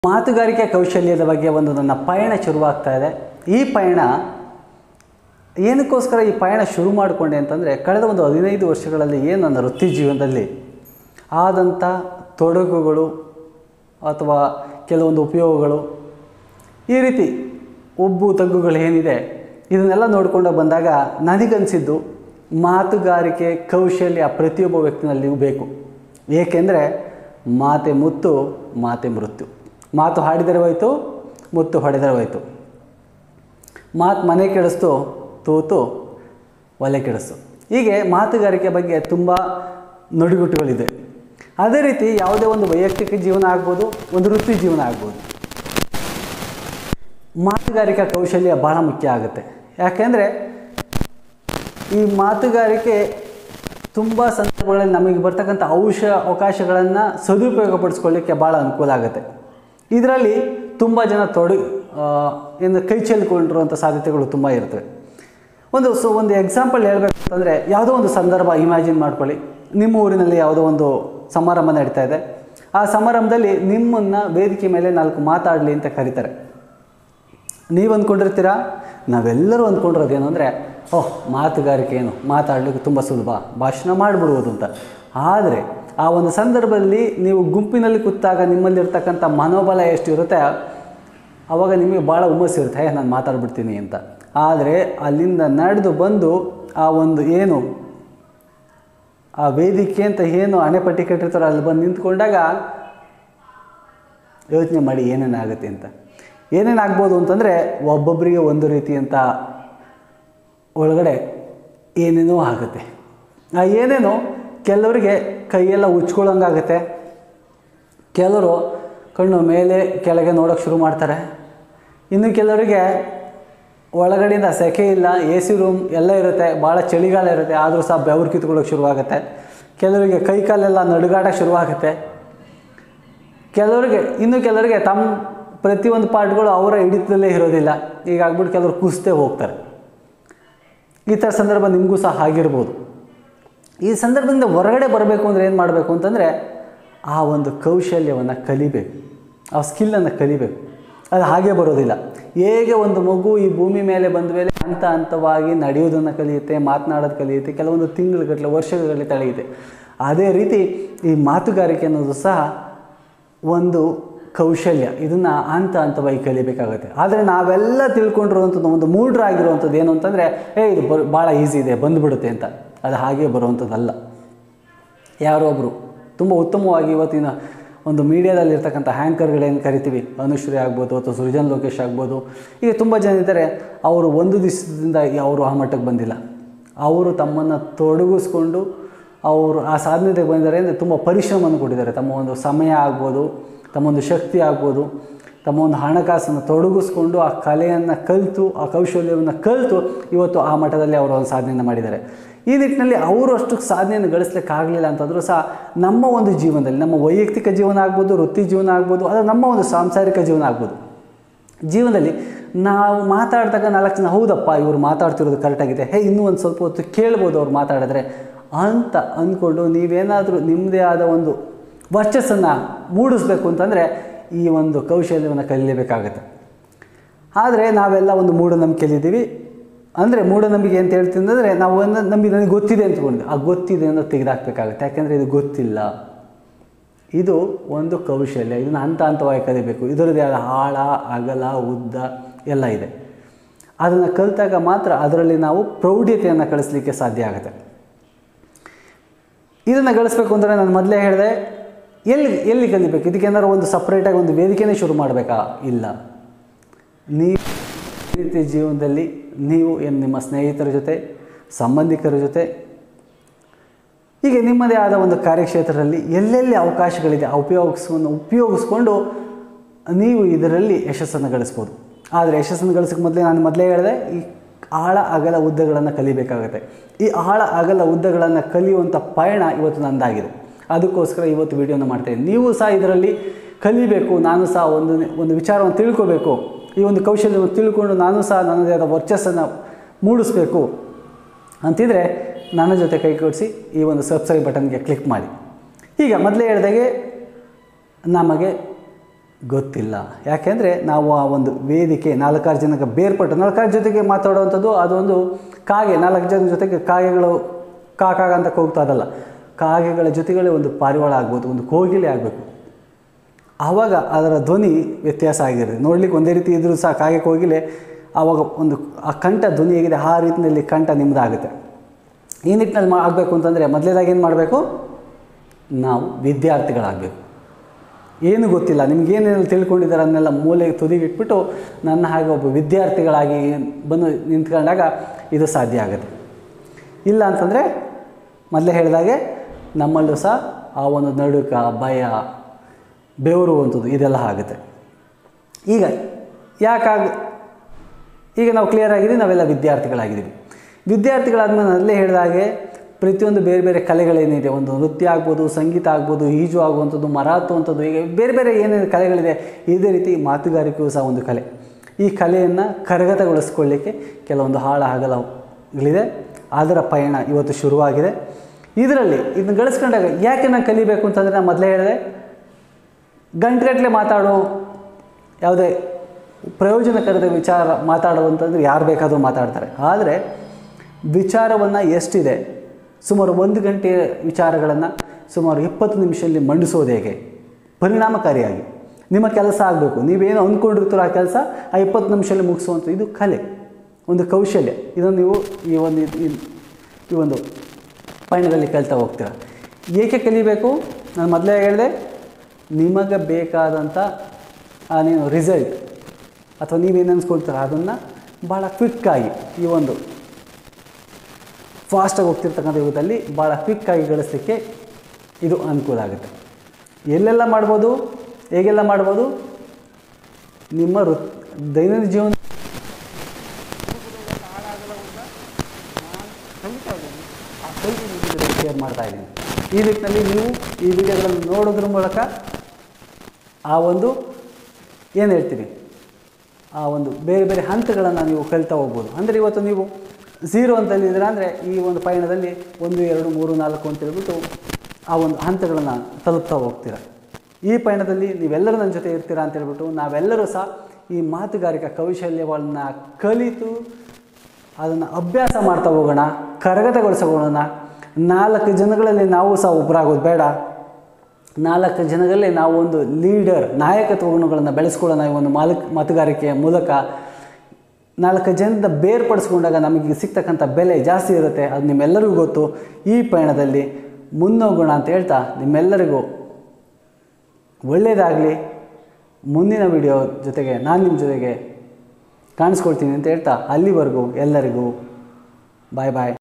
ಮಾತುಗಾರಿಕೆ ಕೌಶಲ್ಯದ ಬಗ್ಗೆ ಒಂದು ನನ್ನ ಪಯಣ ಶುರುವಾಗ್ತಾ ಇದೆ ಈ ಪಯಣ ಏನಕ್ಕೋಸ್ಕರ ಈ ಪಯಣ ಶುರು ಮಾಡಿಕೊಂಡೆ ಅಂತಂದರೆ ಕಳೆದ ಒಂದು ಹದಿನೈದು ವರ್ಷಗಳಲ್ಲಿ ಏನು ನನ್ನ ವೃತ್ತಿ ಜೀವನದಲ್ಲಿ ಆದಂಥ ತೊಡಕುಗಳು ಅಥವಾ ಕೆಲವೊಂದು ಉಪಯೋಗಗಳು ಈ ರೀತಿ ಒಬ್ಬು ತಗ್ಗುಗಳು ಏನಿದೆ ಇದನ್ನೆಲ್ಲ ನೋಡಿಕೊಂಡು ಬಂದಾಗ ನನಗನ್ಸಿದ್ದು ಮಾತುಗಾರಿಕೆ ಕೌಶಲ್ಯ ಪ್ರತಿಯೊಬ್ಬ ವ್ಯಕ್ತಿನಲ್ಲಿಯೂ ಬೇಕು ಏಕೆಂದರೆ ಮಾತೆ ಮುತ್ತು ಮಾತೆ ಮೃತ್ಯು ಮಾತು ಹಾಡಿದರೆ ಹೋಯಿತು ಮುತ್ತು ಹೊಡೆದರೆ ಹೋಯಿತು ಮಾತು ಮನೆ ಕೆಡಿಸ್ತು ತೂತು ಒಲೆ ಕೆಡಿಸ್ತು ಹೀಗೆ ಮಾತುಗಾರಿಕೆ ಬಗ್ಗೆ ತುಂಬ ನುಡಿಗುಟ್ಟುಗಳಿದೆ ಅದೇ ರೀತಿ ಯಾವುದೇ ಒಂದು ವೈಯಕ್ತಿಕ ಜೀವನ ಆಗ್ಬೋದು ಒಂದು ವೃತ್ತಿ ಜೀವನ ಆಗ್ಬೋದು ಮಾತುಗಾರಿಕಾ ಕೌಶಲ್ಯ ಭಾಳ ಮುಖ್ಯ ಆಗುತ್ತೆ ಯಾಕೆಂದರೆ ಈ ಮಾತುಗಾರಿಕೆ ತುಂಬ ಸಂದರ್ಭಗಳಲ್ಲಿ ನಮಗೆ ಬರ್ತಕ್ಕಂಥ ಔಷ ಅವಕಾಶಗಳನ್ನು ಸದುಪಯೋಗಪಡಿಸ್ಕೊಳ್ಳಿಕ್ಕೆ ಭಾಳ ಅನುಕೂಲ ಆಗುತ್ತೆ ಇದರಲ್ಲಿ ತುಂಬ ಜನ ತೊಡ ಏನು ಕೈ ಚೆಲ್ಲಿಕೊಂಡಿರುವಂಥ ಸಾಧ್ಯತೆಗಳು ತುಂಬ ಇರ್ತವೆ ಒಂದು ಸೊ ಒಂದು ಎಕ್ಸಾಂಪಲ್ ಹೇಳಬೇಕು ಅಂತಂದರೆ ಯಾವುದೋ ಒಂದು ಸಂದರ್ಭ ಇಮ್ಯಾಜಿನ್ ಮಾಡ್ಕೊಳ್ಳಿ ನಿಮ್ಮ ಊರಿನಲ್ಲಿ ಯಾವುದೋ ಒಂದು ಸಮಾರಂಭ ನಡೀತಾ ಇದೆ ಆ ಸಮಾರಂಭದಲ್ಲಿ ನಿಮ್ಮನ್ನು ವೇದಿಕೆ ಮೇಲೆ ನಾಲ್ಕು ಮಾತಾಡಲಿ ಅಂತ ಕರೀತಾರೆ ನೀವು ಅಂದ್ಕೊಂಡಿರ್ತೀರಾ ನಾವೆಲ್ಲರೂ ಅಂದ್ಕೊಂಡಿರೋದು ಏನು ಅಂದರೆ ಓಹ್ ಮಾತುಗಾರಿಕೆ ಏನು ಮಾತಾಡಲಿಕ್ಕೆ ತುಂಬ ಸುಲಭ ಭಾಷಣ ಮಾಡಿಬಿಡುವುದು ಅಂತ ಆದರೆ ಆ ಒಂದು ಸಂದರ್ಭದಲ್ಲಿ ನೀವು ಗುಂಪಿನಲ್ಲಿ ಕೂತಾಗ ನಿಮ್ಮಲ್ಲಿರ್ತಕ್ಕಂಥ ಮನೋಬಲ ಎಷ್ಟು ಇರುತ್ತೆ ಆವಾಗ ನಿಮಗೆ ಭಾಳ ಹುಮ್ಮಸ್ಸು ಇರುತ್ತೆ ನಾನು ಮಾತಾಡ್ಬಿಡ್ತೀನಿ ಅಂತ ಆದರೆ ಅಲ್ಲಿಂದ ನಡೆದು ಬಂದು ಆ ಒಂದು ಏನು ಆ ವೇದಿಕೆ ಅಂತ ಏನು ಅಣೆಪಟ್ಟಿ ಕಟ್ಟಿರ್ತಾರೋ ಅಲ್ಲಿ ಬಂದು ನಿಂತ್ಕೊಂಡಾಗ ಯೋಚನೆ ಮಾಡಿ ಏನೇನಾಗುತ್ತೆ ಅಂತ ಏನೇನಾಗ್ಬೋದು ಅಂತಂದರೆ ಒಬ್ಬೊಬ್ಬರಿಗೆ ಒಂದು ರೀತಿ ಅಂತ ಒಳಗಡೆ ಏನೇನೋ ಆಗುತ್ತೆ ಆ ಏನೇನೋ ಕೆಲವರಿಗೆ ಕೈಯೆಲ್ಲ ಉಚ್ಕೊಳ್ಳೋಂಗಾಗುತ್ತೆ ಕೆಲವರು ಕಣ್ಣು ಮೇಲೆ ಕೆಳಗೆ ನೋಡೋಕ್ಕೆ ಶುರು ಮಾಡ್ತಾರೆ ಇನ್ನು ಕೆಲವರಿಗೆ ಒಳಗಡೆಯಿಂದ ಸೆಕೆ ಇಲ್ಲ ಎ ಸಿ ರೂಮ್ ಎಲ್ಲ ಇರುತ್ತೆ ಭಾಳ ಚಳಿಗಾಲ ಇರುತ್ತೆ ಆದರೂ ಸಹ ಬೆವರು ಕಿತ್ಕೊಳ್ಳೋಕೆ ಶುರುವಾಗುತ್ತೆ ಕೆಲವರಿಗೆ ಕೈ ಕಾಲೆಲ್ಲ ನಡುಗಾಟಕ್ಕೆ ಶುರುವಾಗುತ್ತೆ ಕೆಲವರಿಗೆ ಇನ್ನು ಕೆಲವರಿಗೆ ತಮ್ಮ ಪ್ರತಿಯೊಂದು ಪಾಠಗಳು ಅವರ ಹಿಡಿತದಲ್ಲೇ ಇರೋದಿಲ್ಲ ಈಗ ಆಗ್ಬಿಟ್ಟು ಕೆಲವರು ಕುಸ್ತೇ ಹೋಗ್ತಾರೆ ಈ ಥರ ಸಂದರ್ಭ ನಿಮಗೂ ಸಹ ಆಗಿರ್ಬೋದು ಈ ಸಂದರ್ಭದಿಂದ ಹೊರಗಡೆ ಬರಬೇಕು ಅಂದರೆ ಏನು ಮಾಡಬೇಕು ಅಂತಂದರೆ ಆ ಒಂದು ಕೌಶಲ್ಯವನ್ನು ಕಲಿಬೇಕು ಆ ಸ್ಕಿಲ್ಲನ್ನು ಕಲಿಬೇಕು ಅದು ಹಾಗೆ ಬರೋದಿಲ್ಲ ಹೇಗೆ ಒಂದು ಮಗು ಈ ಭೂಮಿ ಮೇಲೆ ಬಂದ ಮೇಲೆ ಹಂತ ಹಂತವಾಗಿ ನಡೆಯೋದನ್ನು ಕಲಿಯುತ್ತೆ ಮಾತನಾಡೋದು ಕಲಿಯುತ್ತೆ ಕೆಲವೊಂದು ತಿಂಗಳುಗಟ್ಟಲೆ ವರ್ಷಗಟ್ಟಲೆ ತಳೆಯುತ್ತೆ ಅದೇ ರೀತಿ ಈ ಮಾತುಗಾರಿಕೆ ಅನ್ನೋದು ಸಹ ಒಂದು ಕೌಶಲ್ಯ ಇದನ್ನು ಹಂತ ಹಂತವಾಗಿ ಕಲಿಬೇಕಾಗುತ್ತೆ ಆದರೆ ನಾವೆಲ್ಲ ತಿಳ್ಕೊಂಡಿರುವಂಥದ್ದು ಒಂದು ಮೂಡ್ರಾಗಿರುವಂಥದ್ದು ಏನು ಅಂತಂದರೆ ಏ ಇದು ಬ ಭಾಳ ಈಸಿ ಇದೆ ಬಂದುಬಿಡುತ್ತೆ ಅಂತ ಅದು ಹಾಗೆ ಬರುವಂಥದ್ದಲ್ಲ ಯಾರೋ ಒಬ್ಬರು ತುಂಬ ಉತ್ತಮವಾಗಿ ಇವತ್ತಿನ ಒಂದು ಮೀಡಿಯಾದಲ್ಲಿ ಇರ್ತಕ್ಕಂಥ ಹ್ಯಾಂಕರ್ಗಳೇನು ಕರಿತೀವಿ ಅನುಶ್ರೀ ಆಗ್ಬೋದು ಅಥವಾ ಸೃಜನ್ ಲೋಕೇಶ್ ಆಗ್ಬೋದು ಈಗ ತುಂಬ ಜನ ಇದ್ದಾರೆ ಅವರು ಒಂದು ದಿವಸದಿಂದ ಅವರು ಆ ಮಟ್ಟಕ್ಕೆ ಬಂದಿಲ್ಲ ಅವರು ತಮ್ಮನ್ನು ತೊಡಗಿಸ್ಕೊಂಡು ಅವರು ಆ ಸಾಧನೆಗೆ ಬಂದಿದ್ದಾರೆ ಅಂದರೆ ತುಂಬ ಪರಿಶ್ರಮವನ್ನು ಕೊಟ್ಟಿದ್ದಾರೆ ತಮ್ಮ ಒಂದು ಸಮಯ ಆಗ್ಬೋದು ತಮ್ಮ ಒಂದು ಶಕ್ತಿ ಆಗ್ಬೋದು ತಮ್ಮ ಒಂದು ಹಣಕಾಸನ್ನು ತೊಡಗಿಸ್ಕೊಂಡು ಆ ಕಲೆಯನ್ನು ಕಲಿತು ಆ ಕೌಶಲ್ಯವನ್ನು ಕಲಿತು ಇವತ್ತು ಆ ಮಟ್ಟದಲ್ಲಿ ಅವರು ಒಂದು ಸಾಧನೆಯನ್ನು ಮಾಡಿದ್ದಾರೆ ಈ ನಿಟ್ಟಿನಲ್ಲಿ ಅವರು ಅಷ್ಟು ಸಾಧನೆಯನ್ನು ಗಳಿಸ್ಲಿಕ್ಕಾಗಲಿಲ್ಲ ಅಂತಂದರೂ ಸಹ ನಮ್ಮ ಒಂದು ಜೀವನದಲ್ಲಿ ನಮ್ಮ ವೈಯಕ್ತಿಕ ಜೀವನ ಆಗ್ಬೋದು ವೃತ್ತಿ ಜೀವನ ಆಗ್ಬೋದು ಅದು ನಮ್ಮ ಒಂದು ಸಾಂಸಾರಿಕ ಜೀವನ ಆಗ್ಬೋದು ಜೀವನದಲ್ಲಿ ನಾವು ಮಾತಾಡ್ದಾಗ ನಾಲ್ಕು ಜನ ಹೌದಪ್ಪ ಇವರು ಮಾತಾಡ್ತಿರೋದು ಕರೆಕ್ಟಾಗಿದೆ ಹೇ ಇನ್ನೂ ಒಂದು ಸ್ವಲ್ಪ ಹೊತ್ತು ಕೇಳ್ಬೋದು ಅವ್ರು ಮಾತಾಡಿದ್ರೆ ಅಂತ ಅಂದ್ಕೊಂಡು ನೀವೇನಾದರೂ ನಿಮ್ಮದೇ ಆದ ಒಂದು ವರ್ಚಸ್ಸನ್ನು ಮೂಡಿಸ್ಬೇಕು ಅಂತಂದರೆ ಈ ಒಂದು ಕೌಶಲ್ಯವನ್ನು ಕಲಿಯಬೇಕಾಗತ್ತೆ ಆದರೆ ನಾವೆಲ್ಲ ಒಂದು ಮೂಢನಂಬಿಕೆಯಲ್ಲಿದ್ದೀವಿ ಅಂದರೆ ಮೂಢನಂಬಿಕೆ ಅಂತ ಹೇಳ್ತೀನಿ ಅಂದರೆ ನಾವು ಒಂದು ನಂಬಿ ನನಗೆ ಗೊತ್ತಿದೆ ಅಂದ್ಕೊಂಡು ಆ ಗೊತ್ತಿದೆ ಅನ್ನೋದು ತೆಗೆದಾಕಬೇಕಾಗುತ್ತೆ ಯಾಕೆಂದರೆ ಇದು ಗೊತ್ತಿಲ್ಲ ಇದು ಒಂದು ಕೌಶಲ್ಯ ಇದನ್ನು ಹಂತ ಹಂತವಾಗಿ ಕಲಿಬೇಕು ಇದರದೇ ಆದ ಆಳ ಅಗಲ ಉದ್ದ ಎಲ್ಲ ಇದೆ ಅದನ್ನು ಕಲಿತಾಗ ಮಾತ್ರ ಅದರಲ್ಲಿ ನಾವು ಪ್ರೌಢ್ಯತೆಯನ್ನು ಕಳಿಸ್ಲಿಕ್ಕೆ ಸಾಧ್ಯ ಆಗುತ್ತೆ ಇದನ್ನು ಗಳಿಸ್ಬೇಕು ಅಂದರೆ ನಾನು ಮೊದಲೇ ಹೇಳಿದೆ ಎಲ್ಲಿ ಎಲ್ಲಿ ಕಲಿಬೇಕು ಇದಕ್ಕೇನಾದ್ರು ಒಂದು ಸಪ್ರೇಟಾಗಿ ಒಂದು ವೇದಿಕೆನೇ ಶುರು ಮಾಡಬೇಕಾ ಇಲ್ಲ ನೀವು ರೀತಿ ಜೀವನದಲ್ಲಿ ನೀವು ಏನು ನಿಮ್ಮ ಸ್ನೇಹಿತರ ಜೊತೆ ಸಂಬಂಧಿಕರ ಜೊತೆ ಹೀಗೆ ನಿಮ್ಮದೇ ಆದ ಒಂದು ಕಾರ್ಯಕ್ಷೇತ್ರದಲ್ಲಿ ಎಲ್ಲೆಲ್ಲಿ ಅವಕಾಶಗಳಿದೆ ಆ ಉಪಯೋಗಿಸುವನ್ನು ಉಪಯೋಗಿಸ್ಕೊಂಡು ನೀವು ಇದರಲ್ಲಿ ಯಶಸ್ಸನ್ನು ಗಳಿಸ್ಬೋದು ಆದರೆ ಯಶಸ್ಸನ್ನು ಗಳಿಸೋಕ್ಕೆ ಮೊದಲೇ ನಾನು ಮೊದಲೇ ಹೇಳಿದೆ ಈ ಆಳ ಅಗಲ ಉದ್ದಗಳನ್ನು ಕಲಿಬೇಕಾಗುತ್ತೆ ಈ ಆಳ ಅಗಲ ಉದ್ದಗಳನ್ನು ಕಲಿಯುವಂಥ ಪಯಣ ಇವತ್ತು ನಂದಾಗಿದೆ ಅದಕ್ಕೋಸ್ಕರ ಇವತ್ತು ವಿಡಿಯೋನ ಮಾಡ್ತಾಯಿದ್ದೀನಿ ನೀವು ಸಹ ಇದರಲ್ಲಿ ಕಲಿಬೇಕು ನಾನು ಸಹ ಒಂದು ಒಂದು ವಿಚಾರವನ್ನು ತಿಳ್ಕೋಬೇಕು ಈ ಒಂದು ಕೌಶಲ್ಯವನ್ನು ತಿಳ್ಕೊಂಡು ನಾನು ಸಹ ನನ್ನದೇ ಆದ ವರ್ಚಸ್ಸನ್ನು ಮೂಡಿಸ್ಬೇಕು ಅಂತಿದ್ರೆ ನನ್ನ ಜೊತೆ ಕೈ ಕೊಡಿಸಿ ಈ ಒಂದು ಸಬ್ಸ್ಕ್ರೈಬ್ ಬಟನ್ಗೆ ಕ್ಲಿಕ್ ಮಾಡಿ ಈಗ ಮೊದಲೇ ಹೇಳಿದಾಗೆ ನಮಗೆ ಗೊತ್ತಿಲ್ಲ ಯಾಕೆಂದರೆ ನಾವು ಆ ಒಂದು ವೇದಿಕೆ ನಾಲ್ಕಾರು ಜನಕ್ಕೆ ಬೇರ್ಪಟ್ಟು ನಾಲ್ಕಾರು ಜೊತೆಗೆ ಮಾತಾಡುವಂಥದ್ದು ಅದೊಂದು ಕಾಗೆ ನಾಲ್ಕು ಜನ ಜೊತೆಗೆ ಕಾಗೆಗಳು ಕಾಕಾಗ ಅಂತ ಹೋಗ್ತಾ ಅದಲ್ಲ ಕಾಗೆಗಳ ಜೊತೆಗಳೇ ಒಂದು ಪಾರಿವಾಳ ಆಗ್ಬೋದು ಒಂದು ಕೋಗಿಲೆ ಆಗಬೇಕು ಆವಾಗ ಅದರ ಧ್ವನಿ ವ್ಯತ್ಯಾಸ ಆಗಿರುತ್ತೆ ನೋಡ್ಲಿಕ್ಕೆ ಒಂದೇ ರೀತಿ ಇದ್ರೂ ಸಹ ಕಾಗೆ ಕೋಗಿಲೆ ಆವಾಗ ಒಂದು ಆ ಕಂಠ ಧ್ವನಿ ಹೇಗಿದೆ ಆ ರೀತಿಯಲ್ಲಿ ಕಂಠ ನಿಮ್ಮದಾಗುತ್ತೆ ಈ ನಿಟ್ಟಿನಲ್ಲಿ ಮಾ ಆಗಬೇಕು ಅಂತಂದರೆ ಮೊದಲೇದಾಗಿ ಏನು ಮಾಡಬೇಕು ನಾವು ವಿದ್ಯಾರ್ಥಿಗಳಾಗಬೇಕು ಏನು ಗೊತ್ತಿಲ್ಲ ನಿಮ್ಗೆ ಏನೇನು ತಿಳ್ಕೊಂಡಿದ್ದಾರೆ ಅದನ್ನೆಲ್ಲ ಮೂಲೆಗೆ ತುದಿಗೆ ಇಟ್ಬಿಟ್ಟು ನನ್ನ ಹಾಗೆ ಒಬ್ಬ ವಿದ್ಯಾರ್ಥಿಗಳಾಗಿ ಬಂದು ನಿಂತ್ಕೊಂಡಾಗ ಇದು ಸಾಧ್ಯ ಆಗುತ್ತೆ ಇಲ್ಲ ಅಂತಂದರೆ ಮೊದಲೇ ಹೇಳಿದಾಗೆ ನಮ್ಮಲ್ಲೂ ಸಹ ಆ ಒಂದು ನಡುಕ ಭಯ ಬೆವರುವಂಥದ್ದು ಇದೆಲ್ಲ ಆಗುತ್ತೆ ಈಗ ಯಾಕಾಗ ಈಗ ನಾವು ಕ್ಲಿಯರ್ ಆಗಿದ್ದೀವಿ ನಾವೆಲ್ಲ ವಿದ್ಯಾರ್ಥಿಗಳಾಗಿದ್ದೀವಿ ವಿದ್ಯಾರ್ಥಿಗಳಾದ್ಮೇಲೆ ನಾನು ಅಲ್ಲೇ ಹೇಳಿದ ಹಾಗೆ ಪ್ರತಿಯೊಂದು ಬೇರೆ ಬೇರೆ ಕಲೆಗಳೇನಿದೆ ಒಂದು ನೃತ್ಯ ಆಗ್ಬೋದು ಸಂಗೀತ ಆಗ್ಬೋದು ಈಜು ಆಗುವಂಥದ್ದು ಮರಾತುವಂಥದ್ದು ಹೀಗೆ ಬೇರೆ ಬೇರೆ ಏನೇನು ಕಲೆಗಳಿದೆ ಇದೇ ರೀತಿ ಮಾತುಗಾರಿಕೆಯೂ ಸಹ ಒಂದು ಕಲೆ ಈ ಕಲೆಯನ್ನು ಕರಗತಗೊಳಿಸ್ಕೊಳ್ಳಿಕ್ಕೆ ಕೆಲವೊಂದು ಹಾಳ ಹಗಲಗಳಿದೆ ಅದರ ಪಯಣ ಇವತ್ತು ಶುರುವಾಗಿದೆ ಇದರಲ್ಲಿ ಇದನ್ನು ಗಳಿಸ್ಕೊಂಡಾಗ ಯಾಕೆ ನಾನು ಕಲಿಬೇಕು ಅಂತಂದರೆ ನಾನು ಮೊದಲೇ ಹೇಳಿದೆ ಗಂಟೆಗಟ್ಟಲೆ ಮಾತಾಡೋ ಯಾವುದೇ ಪ್ರಯೋಜನಕರದ ವಿಚಾರ ಮಾತಾಡುವಂತಂದ್ರೆ ಯಾರು ಬೇಕಾದರೂ ಮಾತಾಡ್ತಾರೆ ಆದರೆ ವಿಚಾರವನ್ನು ಎಷ್ಟಿದೆ ಸುಮಾರು ಒಂದು ಗಂಟೆಯ ವಿಚಾರಗಳನ್ನು ಸುಮಾರು ಇಪ್ಪತ್ತು ನಿಮಿಷದಲ್ಲಿ ಮಂಡಿಸೋದು ಹೇಗೆ ಪರಿಣಾಮಕಾರಿಯಾಗಿ ನಿಮ್ಮ ಕೆಲಸ ಆಗಬೇಕು ನೀವೇನು ಅಂದ್ಕೊಂಡಿರ್ತೀರೋ ಆ ಕೆಲಸ ಆ ಇಪ್ಪತ್ತು ನಿಮಿಷದಲ್ಲಿ ಮುಗಿಸುವಂಥ ಇದು ಕಲೆ ಒಂದು ಕೌಶಲ್ಯ ಇದನ್ನು ನೀವು ಈ ಒಂದು ಈ- ಈ ಒಂದು ಪಯಣದಲ್ಲಿ ಕಲಿತಾ ಹೋಗ್ತೀರ ಏಕೆ ಕಲಿಬೇಕು ನಾನು ಮೊದಲೇ ಹೇಳಿದೆ ನಿಮಗೆ ಬೇಕಾದಂಥ ಆ ನೀವು ರಿಸಲ್ಟ್ ಅಥವಾ ನೀವೇನು ಅನ್ಸ್ಕೊಳ್ತೀರ ಅದನ್ನು ಭಾಳ ಕ್ವಿಕ್ಕಾಗಿ ಈ ಒಂದು ಫಾಸ್ಟಾಗಿ ಹೋಗ್ತಿರ್ತಕ್ಕಂಥ ಯುಗದಲ್ಲಿ ಭಾಳ ಕ್ವಿಕ್ಕಾಗಿ ಗಳಿಸಲಿಕ್ಕೆ ಇದು ಅನುಕೂಲ ಆಗುತ್ತೆ ಎಲ್ಲೆಲ್ಲ ಮಾಡ್ಬೋದು ಹೇಗೆಲ್ಲ ಮಾಡ್ಬೋದು ನಿಮ್ಮ ವೃತ್ ದೈನಂದಿನ ಜೀವನ ಶೇರ್ ಮಾಡ್ತಾ ಇದ್ದೀನಿ ಈ ನಿಟ್ಟಿನಲ್ಲಿ ನೀವು ಈ ವಿಡಿಯೋಗಳನ್ನು ನೋಡೋದ್ರ ಮೂಲಕ ಆ ಒಂದು ಏನು ಹೇಳ್ತೀರಿ ಆ ಒಂದು ಬೇರೆ ಬೇರೆ ಹಂತಗಳನ್ನು ನೀವು ಕಲಿತಾ ಹೋಗ್ಬೋದು ಅಂದರೆ ಇವತ್ತು ನೀವು ಝೀರೋ ಅಂತಲ್ಲಿದ್ದೀರ ಅಂದರೆ ಈ ಒಂದು ಪಯಣದಲ್ಲಿ ಒಂದು ಎರಡು ಮೂರು ನಾಲ್ಕು ಅಂತ ಹೇಳ್ಬಿಟ್ಟು ಆ ಒಂದು ಹಂತಗಳನ್ನು ತಲುಪ್ತಾ ಹೋಗ್ತೀರ ಈ ಪಯಣದಲ್ಲಿ ನೀವೆಲ್ಲರೂ ನನ್ನ ಜೊತೆ ಇರ್ತೀರಾ ಅಂತ ಹೇಳ್ಬಿಟ್ಟು ನಾವೆಲ್ಲರೂ ಸಹ ಈ ಮಾತುಗಾರಿಕಾ ಕೌಶಲ್ಯಗಳನ್ನ ಕಲಿತು ಅದನ್ನು ಅಭ್ಯಾಸ ಮಾಡ್ತಾ ಹೋಗೋಣ ಕರಗತಗೊಳಿಸೋಣ ನಾಲ್ಕು ಜನಗಳಲ್ಲಿ ನಾವು ಸಹ ಒಬ್ಬರಾಗೋದು ಬೇಡ ನಾಲ್ಕು ಜನಗಳಲ್ಲಿ ನಾವು ಒಂದು ಲೀಡರ್ ನಾಯಕತ್ವ ಗುಣಗಳನ್ನು ಬೆಳೆಸ್ಕೊಳ್ಳೋಣ ಈ ಒಂದು ಮಾಲಕ್ ಮಾತುಗಾರಿಕೆಯ ಮೂಲಕ ನಾಲ್ಕು ಜನದ ಬೇರ್ಪಡಿಸ್ಕೊಂಡಾಗ ನಮಗೆ ಸಿಗ್ತಕ್ಕಂಥ ಬೆಲೆ ಜಾಸ್ತಿ ಇರುತ್ತೆ ಅದು ನಿಮ್ಮೆಲ್ಲರಿಗೂ ಗೊತ್ತು ಈ ಪಯಣದಲ್ಲಿ ಮುನ್ನೋಗೋಣ ಅಂತ ಹೇಳ್ತಾ ನಿಮ್ಮೆಲ್ಲರಿಗೂ ಒಳ್ಳೆಯದಾಗಲಿ ಮುಂದಿನ ವಿಡಿಯೋ ಜೊತೆಗೆ ನಾನು ನಿಮ್ಮ ಜೊತೆಗೆ ಕಾಣಿಸ್ಕೊಳ್ತೀನಿ ಅಂತ ಹೇಳ್ತಾ ಅಲ್ಲಿವರೆಗೂ ಎಲ್ಲರಿಗೂ ಬಾಯ್ ಬಾಯ್